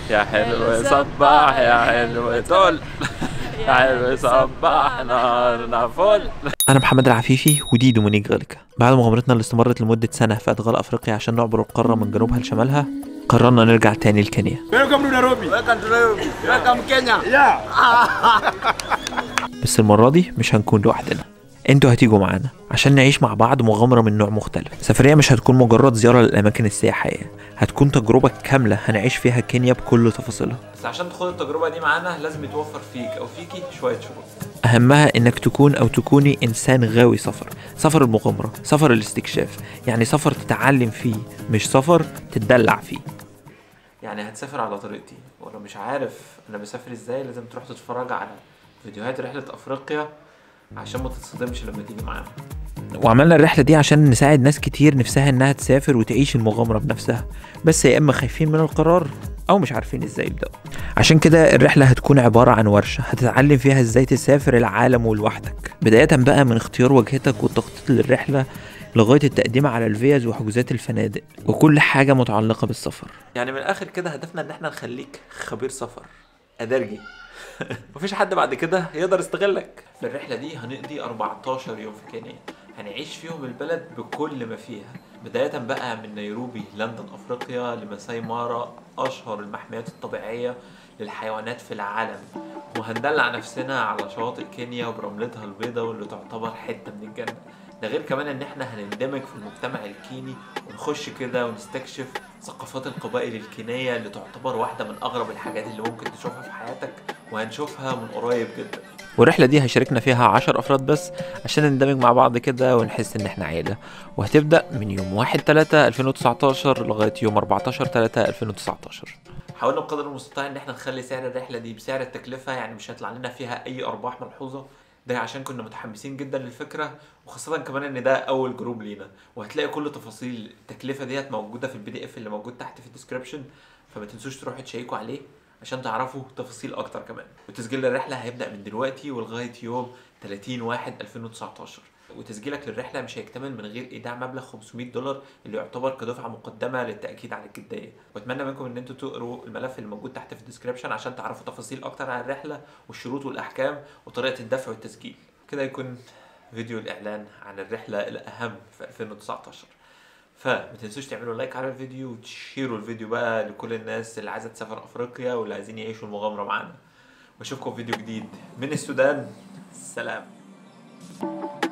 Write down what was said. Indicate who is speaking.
Speaker 1: يا حلو صباح يا حلو طول يا حلو صباح نارنا فل
Speaker 2: أنا محمد العفيفي ودي دومينيك غالكا بعد مغامرتنا اللي استمرت لمدة سنة في أدغال أفريقيا عشان نعبر القارة من جنوبها لشمالها قررنا نرجع تاني لكينيا
Speaker 3: Welcome to Nairobi.
Speaker 1: Welcome to Nairobi Welcome Kenya
Speaker 3: Yeah.
Speaker 2: بس المرة دي مش هنكون لوحدنا انتوا هتيجوا معانا عشان نعيش مع بعض مغامرة من نوع مختلف سفرية مش هتكون مجرد زيارة للأماكن السياحية هتكون تجربة كاملة هنعيش فيها كينيا بكل تفاصيلها
Speaker 1: بس عشان تخوض التجربة دي معانا لازم يتوفر فيك أو فيكي شوية شروط
Speaker 2: أهمها إنك تكون أو تكوني إنسان غاوي سفر سفر المغامرة سفر الاستكشاف يعني سفر تتعلم فيه مش سفر تتدلع فيه
Speaker 1: يعني هتسافر على طريقتي ولو مش عارف انا بسافر ازاي لازم تروح تتفرج على فيديوهات رحلة افريقيا عشان ما تتصدمش لما تيجي معانا
Speaker 2: وعملنا الرحلة دي عشان نساعد ناس كتير نفسها إنها تسافر وتعيش المغامرة بنفسها بس يا إما خايفين من القرار أو مش عارفين إزاي يبدأوا عشان كده الرحلة هتكون عبارة عن ورشة هتتعلم فيها إزاي تسافر العالم ولوحدك بداية بقى من اختيار وجهتك والتخطيط للرحلة لغاية التقديم على الفيز وحجوزات الفنادق وكل حاجة متعلقة بالسفر
Speaker 1: يعني من الاخر كده هدفنا ان احنا نخليك خبير سفر ادرجي مفيش حد بعد كده يقدر يستغلك في الرحله دي هنقضي 14 يوم في كينيا هنعيش فيهم البلد بكل ما فيها بداية بقى من نيروبي لندن أفريقيا لمساي مارا أشهر المحميات الطبيعية للحيوانات في العالم وهندلع نفسنا على شواطئ كينيا وبرملتها البيضاء واللي تعتبر حتة من الجنة ده غير كمان ان احنا هنندمج في المجتمع الكيني ونخش كده ونستكشف ثقافات القبائل الكينية اللي تعتبر واحدة من أغرب الحاجات اللي ممكن تشوفها في حياتك وهنشوفها من قريب جدا
Speaker 2: والرحلة دي هيشاركنا فيها عشر أفراد بس عشان نندمج مع بعض كده ونحس إن إحنا عيلة وهتبدأ من يوم 1 3 2019 لغاية يوم 14 3 2019
Speaker 1: حاولنا بقدر المستطاع ان احنا نخلي سعر الرحله دي بسعر التكلفه يعني مش هيطلع لنا فيها اي ارباح ملحوظه ده عشان كنا متحمسين جدا للفكره وخاصه كمان ان ده اول جروب لينا وهتلاقي كل تفاصيل التكلفه ديت موجوده في البي دي اف اللي موجود تحت في الديسكربشن فما تنسوش تروحوا تشيكوا عليه عشان تعرفوا تفاصيل اكتر كمان وتسجيل الرحله هيبدا من دلوقتي ولغايه يوم 30 1 2019 وتسجيلك للرحله مش هيكتمل من غير ايداع مبلغ 500 دولار اللي يعتبر كدفعه مقدمه للتاكيد على الجديه واتمنى منكم ان انتوا تقروا الملف اللي موجود تحت في الديسكربشن عشان تعرفوا تفاصيل اكتر عن الرحله والشروط والاحكام وطريقه الدفع والتسجيل كده يكون فيديو الاعلان عن الرحله الاهم في 2019 فما تنسوش تعملوا لايك على الفيديو وتشيروا الفيديو بقى لكل الناس اللي عايزه تسافر افريقيا واللي عايزين يعيشوا المغامره معانا واشوفكم في فيديو جديد من السودان سلام